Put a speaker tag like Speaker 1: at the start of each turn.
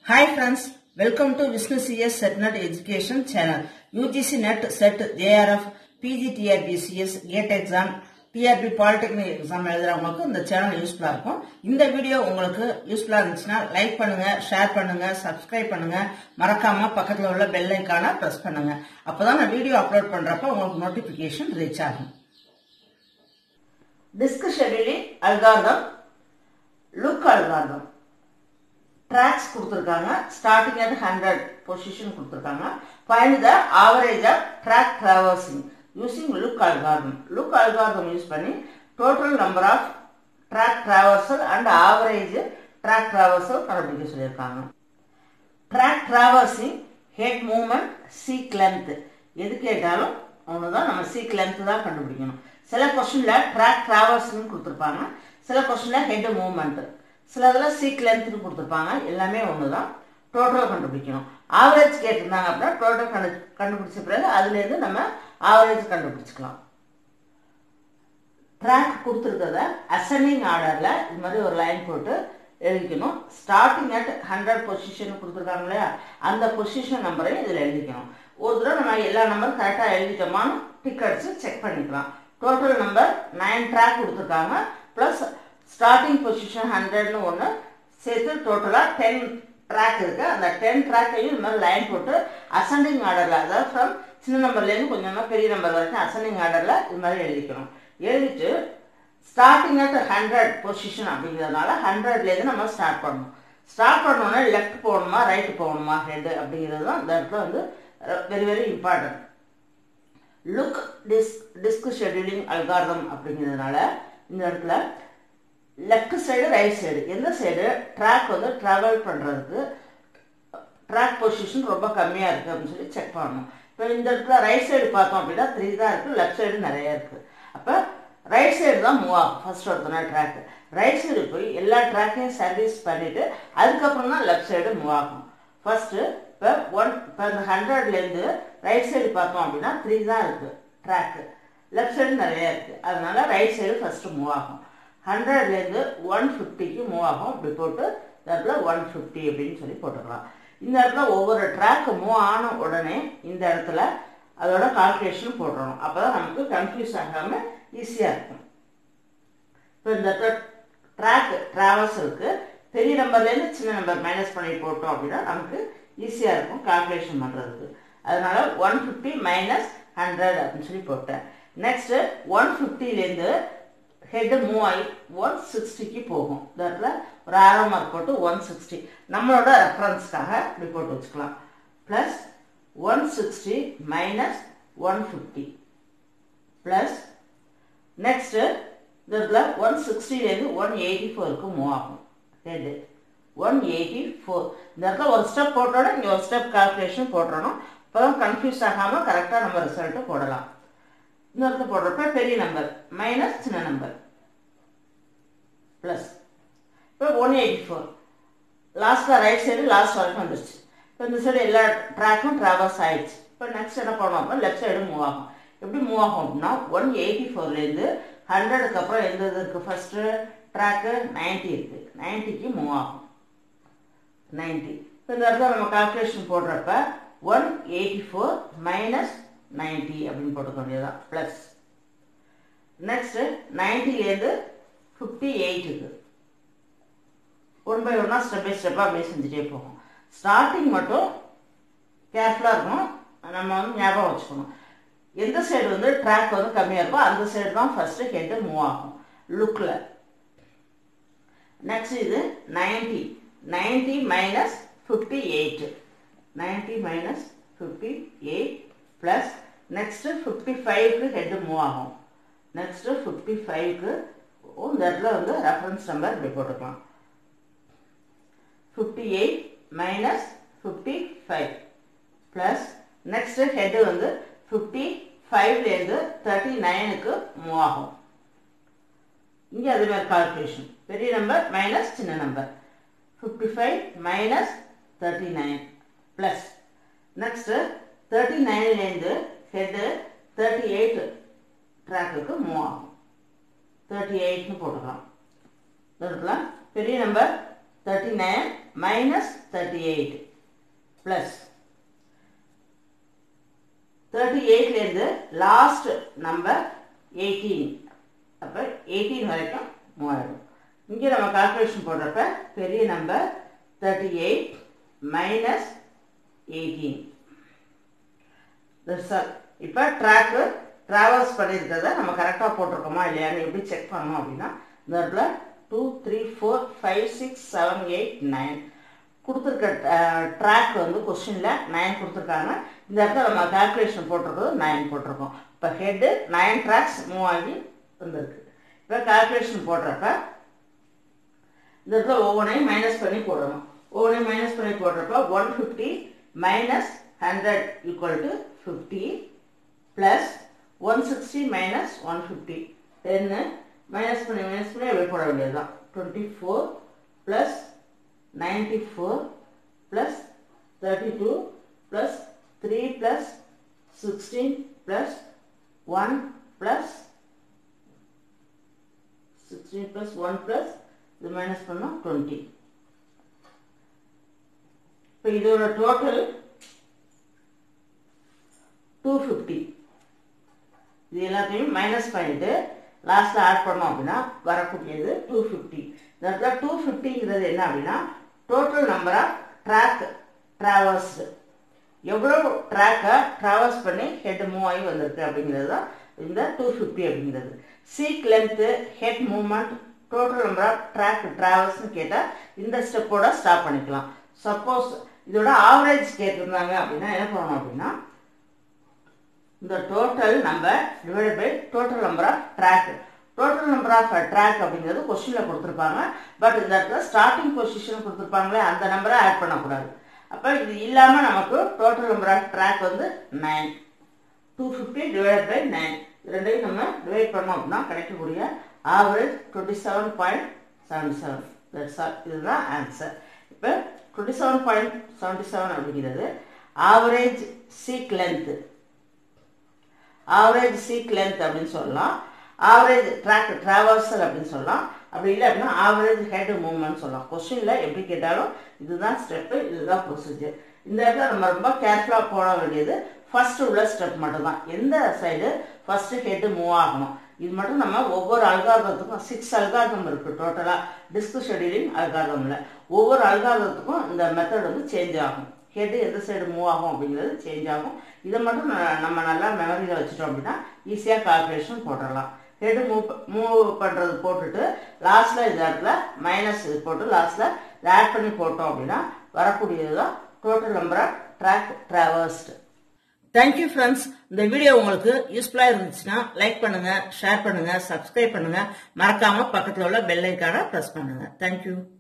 Speaker 1: Hi friends, welcome to Vishnu CS SetNet Education channel. UGC NET SET JRF PGTRB CS GATE exam TRB polytechnic exam எழுதுறவங்களுக்கு இந்த channel யூஸ்ஃபுல்லா இருக்கும் இந்த video உங்களுக்கு யூஸ்ஃபுல்லா இருந்துச்சுன்னா லைக் பண்ணுங்க ஷேர் பண்ணுங்க சப்ஸ்கிரைப் பண்ணுங்க மறக்காம பக்கத்துல உள்ள பெல் ஐக்கான பிரஸ் பண்ணுங்க அப்பதான் நான் வீடியோ அப்லோட் பண்றப்ப உங்களுக்கு நோட்டிபிகேஷன் ரீச் ஆகும் disk scheduling algorithm look algorithm tracks கொடுத்துருக்காங்க ஸ்டார்டிங் அட் ஹண்ட்ரட் பொசிஷன் கொடுத்துருக்காங்க find the average of track traversing using look algorithm look algorithm use பண்ணி total number of track traversal and average track traversal கண்டுபிடிக்க சொல்லியிருக்காங்க track traversing head moment seek length எது கேட்டாலும் ஒன்று தான் நம்ம seek length தான் கண்டுபிடிக்கணும் சில கொஸ்டினில் ட்ராக் ட்ராவர்சிங் கொடுத்துருப்பாங்க சில கொஸ்டினில் ஹெட் மூமெண்ட் சில இதில் சீக் லென்த்னு கொடுத்துருப்பாங்க எல்லாமே ஒன்று தான் டோட்டல் கண்டுபிடிக்கணும் ஆவரேஜ் கேட்டிருந்தாங்க அப்படின்னா டோட்டல் கண்டு கண்டுபிடிச்ச பிறகு அதுலேருந்து நம்ம ஆவரேஜ் கண்டுபிடிச்சிக்கலாம் ட்ராக் கொடுத்துருக்கத அசனிங் ஆர்டரில் இது மாதிரி ஒரு லைன் போட்டு எழுதிக்கணும் ஸ்டார்டிங் அட் ஹண்ட்ரட் பொசிஷன் கொடுத்துருக்காங்க இல்லையா அந்த பொசிஷன் நம்பரையும் இதில் எழுதிக்கணும் ஒரு தடவை நம்ம எல்லா நம்பரும் கரெக்டாக எழுதிட்டோமான்னு டிக் அடிச்சு செக் பண்ணிக்கலாம் டோட்டல் நம்பர் நைன் ட்ராக் கொடுத்துருக்காங்க ப்ளஸ் ஸ்டார்டிங் பொசிஷன் ஹண்ட்ரட்னு ஒன்று சேர்த்து டோட்டலாக டென் ட்ராக் இருக்கு அந்த டென் ட்ராக்கையும் இந்த மாதிரி லைன் போட்டு அசெண்டிங் ஆர்டரில் அதாவது ஃப்ரம் சின்ன நம்பர்லேருந்து கொஞ்சமாக பெரிய நம்பர் வரைக்கும் அசெண்டிங் ஆர்டரில் இது மாதிரி எழுதிக்கணும் எழுதிட்டு ஸ்டார்டிங் அட் ஹண்ட்ரட் பொசிஷன் அப்படிங்கிறதுனால ஹண்ட்ரட்லேருந்து நம்ம ஸ்டார்ட் பண்ணணும் ஸ்டார்ட் பண்ணோன்னே லெஃப்ட் போகணுமா ரைட் போகணுமா ஹெட் அப்படிங்கிறது தான் இந்த இடத்துல வந்து very very important look dis disk scheduling algorithm அப்படிங்கிறதுனால இந்த இடத்துல லெஃப்ட் சைடு ரைட் சைடு எந்த சைடு ட்ராக் வந்து ட்ராவல் பண்ணுறதுக்கு ட்ராக் பொசிஷன் ரொம்ப கம்மியாக இருக்குது அப்படின்னு சொல்லி செக் பண்ணணும் இப்போ இந்த இடத்துல ரைட் சைடு பார்த்தோம் அப்படின்னா த்ரீ தான் இருக்குது லெஃப்ட் சைடு நிறைய இருக்குது அப்போ ரைட் சைடு தான் மூவ் ஆகும் ஃபர்ஸ்ட் ஒருத்தனா ட்ராக்கு ரைட் சைடு போய் எல்லா ட்ராக்கையும் சர்வீஸ் பண்ணிவிட்டு அதுக்கப்புறம் தான் லெஃப்ட் சைடு மூவ் ஆகும் ஃபர்ஸ்ட்டு இப்போ ஒன் இப்போ இந்த ஹண்ட்ரட்லேருந்து ரைட் சைடு பார்த்தோம் அப்படின்னா த்ரீ தான் இருக்குது ட்ராக்கு லெஃப்ட் சைடு நிறைய இருக்குது அதனால ரைட் சைடு ஃபஸ்ட்டு மூவ் ஆகும் ஹண்ட்ரட்லேருந்து ஒன் ஃபிஃப்டிக்கு மூவ் ஆகும் இப்படி போட்டு இந்த இடத்துல ஒன் ஃபிஃப்டி அப்படின்னு சொல்லி போட்டுக்கலாம் இந்த இடத்துல ஒவ்வொரு ட்ராக் மூவ் ஆன உடனே இந்த இடத்துல அதோட கால்குலேஷன் போட்டுறணும் அப்போ தான் நமக்கு கன்ஃபியூஸ் ஆகாமல் ஈஸியாக இருக்கும் இப்போ இந்த இடத்துல ட்ராக் ட்ராவல்ஸ் இருக்குது பெரிய நம்பர்லேருந்து சின்ன நம்பர் மைனஸ் பண்ணி போட்டோம் அப்படின்னா நமக்கு ஈஸியாக இருக்கும் கால்குலேஷன் பண்ணுறதுக்கு அதனால ஒன் ஃபிஃப்டி மைனஸ் ஹண்ட்ரட் அப்படின்னு சொல்லி போட்டேன் நெக்ஸ்ட்டு ஒன் ஃபிஃப்டிலேருந்து ஹெட்டு மூவ் ஆகி ஒன் சிக்ஸ்டிக்கு போகும் இந்த இடத்துல ஒரு ஆரோ மார்க் போட்டு ஒன் சிக்ஸ்டி நம்மளோட ரெஃபரன்ஸ்க்காக இப்படி போட்டு வச்சுக்கலாம் plus one sixty minus one fifty plus next இந்த இடத்துல ஒன் சிக்ஸ்டிலேருந்து ஒன் எயிட்டி ஃபோருக்கு மூவ் ஆகும் ஹெட்டு ஒன் எயிட்டி ஃபோர் இந்த இடத்துல ஒரு ஸ்டெப் போட்டோட இங்கே ஒரு ஸ்டெப் கால்குலேஷன் போட்டுறணும் இப்போ தான் கன்ஃபியூஸ் ஆகாமல் கரெக்டாக நம்ம ரிசல்ட்டு போடலாம் இந்த இடத்துல போடுறப்ப பெரிய நம்பர் மைனஸ் சின்ன நம்பர் ப்ளஸ் இப்போ ஒன் எயிட்டி ஃபோர் லாஸ்ட்டில் ரைட் சைடு லாஸ்ட் வரைக்கும் வந்துருச்சு இப்போ இந்த சைடு எல்லா ட்ராக்கும் ட்ராவல்ஸ் ஆயிடுச்சு இப்போ நெக்ஸ்ட் என்ன பண்ணோம் அப்படின்னா லெஃப்ட் சைடு மூவ் ஆகும் எப்படி மூவ் ஆகும் அப்படின்னா ஒன் எயிட்டி ஃபோர்லேருந்து ஹண்ட்ரடுக்கு அப்புறம் எந்த இது இருக்குது ஃபஸ்ட்டு ட்ராக்கு நைன்ட்டி இருக்குது நைன்ட்டிக்கு மூவ் ஆகும் நைன்ட்டி இப்போ இந்த இடத்துல நம்ம கால்குலேஷன் போடுறப்ப one eighty four minus ninety அப்படின்னு போட்டுக்க வேண்டியதுதான் ப்ளஸ் நெக்ஸ்ட்டு நைன்ட்டிலேருந்து ஃபிஃப்டி எயிட்டுக்கு ஒன் பை ஒன்னாக ஸ்டெப் பை ஸ்டெப்பாக அப்படியே செஞ்சுட்டே போகும் ஸ்டார்டிங் மட்டும் கேர்ஃபுல்லாக இருக்கணும் நம்ம வந்து ஞாபகம் வச்சுக்கணும் எந்த சைடு வந்து ட்ராக் வந்து கம்மியாக இருக்கோ அந்த சைடு தான் ஃபஸ்ட்டு ஹெட்டு மூவ் ஆகும் லுக்கில் நெக்ஸ்ட் இது ninety ninety minus fifty eight ninety minus fifty eight plus next fifty ஃபைவ்க்கு ஹெட்டு மூவ் ஆகும் நெக்ஸ்ட்டு ஃபிஃப்டி ஃபைவ்க்கு இந்த இடத்துல வந்து ரெஃபரன்ஸ் நம்பர் இப்படி போட்டுக்கலாம் fifty eight minus fifty five plus next head வந்து ஃபிஃப்டி ஃபைவ்லேருந்து தேர்ட்டி நைனுக்கு மூவ் ஆகும் இங்கே அதேமாதிரி கால்குலேஷன் பெரிய நம்பர் மைனஸ் சின்ன number fifty five minus thirty nine plus next thirty நைன்லேருந்து ஹெட்டு தேர்ட்டி எயிட் ட்ராக்குக்கு மூவ் ஆகும் தேர்ட்டி எயிட்னு போட்டுக்கலாம் இடத்துல பெரிய number thirty nine minus thirty eight plus thirty எயிட்லேருந்து லாஸ்ட் நம்பர் எயிட்டீன் அப்போ எயிட்டீன் வரைக்கும் மூவாயிரம் இங்கே நம்ம கால்குலேஷன் போடுறப்ப பெரிய number thirty eight minus eighteen இப்போ ட்ராக்கு ட்ராவல்ஸ் பண்ணியிருக்கிறத நம்ம கரெக்டாக போட்டிருக்கோமா இல்லையான்னு எப்படி செக் பண்ணணும் அப்படின்னா இந்த இடத்துல two three four five six seven eight nine கொடுத்துருக்க ட்ராக் வந்து கொஸ்டினில் நைன் கொடுத்துருக்காங்க இந்த இடத்துல நம்ம கால்குலேஷன் போட்டிருக்கிறது நைன் போட்டிருக்கோம் இப்போ ஹெட்டு நைன் ட்ராக்ஸ் மூவ் ஆகி வந்திருக்கு இப்போ கால்குலேஷன் போடுறப்ப இந்த இடத்துல ஒவ்வொன்றையும் மைனஸ் பண்ணி போடணும் ஒவ்வொன்றையும் மைனஸ் பண்ணி போடுறப்ப one fifty minus hundred equal to fifty plus one sixty minus one fifty டென்னு மைனஸ் பண்ணி மைனஸ் பண்ணி அப்படியே போட வேண்டியது தான் twenty four plus ninety four plus thirty two plus three plus sixteen plus one plus sixteen plus one plus இது minus பண்ணால் twenty இப்போ இதோட டோட்டல் டூ ஃபிஃப்டி இது எல்லாத்தையும் மைனஸ் பண்ணிவிட்டு லாஸ்ட்டில் ஆட் பண்ணோம் அப்படின்னா வரக்கூடியது டூ ஃபிஃப்டி இந்த இடத்துல டூ ஃபிஃப்டிங்கிறது என்ன அப்படின்னா total number of track traversed எவ்வளோ ட்ராக்கை ட்ராவல்ஸ் பண்ணி ஹெட் மூவ் ஆகி வந்திருக்கு அப்படிங்கிறது தான் இந்த டூ ஃபிஃப்டி அப்படிங்கிறது seek length head movement total number of track ட்ராவல்ஸ்னு கேட்டால் இந்த ஸ்டெப்போட ஸ்டாப் பண்ணிக்கலாம் சப்போஸ் இதோட ஆவரேஜ் கேட்டிருந்தாங்க அப்படின்னா என்ன பண்ணணும் அப்படின்னா இந்த total number divide by total number of track total number of track அப்படிங்கிறது கொஸ்டினில் கொடுத்துருப்பாங்க பட் இந்த இடத்துல ஸ்டார்டிங் பொசிஷன் கொடுத்துருப்பாங்களே அந்த நம்பரை ஆட் பண்ணக்கூடாது அப்போ இது இல்லாமல் நமக்கு டோட்டல் நம்பர் ஆஃப் ட்ராக் வந்து nine two fifty divide by nine ரெண்டையும் நம்ம டிவைட் பண்ணோம் அப்படின்னா கிடைக்கக்கூடிய average twenty seven point seventy seven that's all இதுதான் ஆன்சர் இப்போ twenty seven point seventy seven அப்படிங்கிறது average seek length average seek length அப்படின்னு சொல்லலாம் ஆவரேஜ் ட்ராக் ட்ராவல்சல் அப்படின்னு சொல்லலாம் அப்படி இல்லை அப்படின்னா ஆவரேஜ் ஹெட் மூவ்மெண்ட் சொல்லலாம் கொஸ்டினில் எப்படி கேட்டாலும் இதுதான் ஸ்டெப்பு இதுதான் ப்ரொசீஜர் இந்த இடத்துல நம்ம ரொம்ப கேர்ஃபுல்லாக போட வேண்டியது ஃபர்ஸ்ட் உள்ள ஸ்டெப் மட்டும்தான் எந்த சைடு ஃபஸ்ட்டு ஹெட்டு மூவ் ஆகணும் இது மட்டும் நம்ம ஒவ்வொரு அல்காரதத்துக்கும் சிக்ஸ் அல்காரதம் இருக்குது டோட்டலாக டிஸ்க் ஷெடியூலிங் அல்காரதமில் ஒவ்வொரு அல்காரதத்துக்கும் இந்த மெத்தட் வந்து சேஞ்ச் ஆகும் ஹெட்டு எந்த சைடு மூவ் ஆகும் அப்படிங்கிறது சேஞ்ச் ஆகும் இதை மட்டும் நம்ம நல்லா மெமரியில் வச்சுட்டோம் அப்படின்னா ஈஸியாக கால்குலேஷன் போட்டுடலாம் ஹெட்டு மூவ் மூவ் பண்ணுறது போட்டுட்டு லாஸ்ட்டில் இந்த இடத்துல மைனஸ் இது போட்டு லாஸ்ட்டில் இதை ஆட் பண்ணி போட்டோம் அப்படின்னா வரக்கூடியது தான் total number of track traversed thank you friends இந்த வீடியோ உங்களுக்கு யூஸ்ஃபுல்லாக இருந்துச்சுன்னா லைக் பண்ணுங்கள் ஷேர் பண்ணுங்கள் சப்ஸ்கிரைப் பண்ணுங்கள் மறக்காமல் பக்கத்தில் உள்ள பெல் ஐக்கானை ப்ரெஸ் பண்ணுங்கள் தேங்க்யூ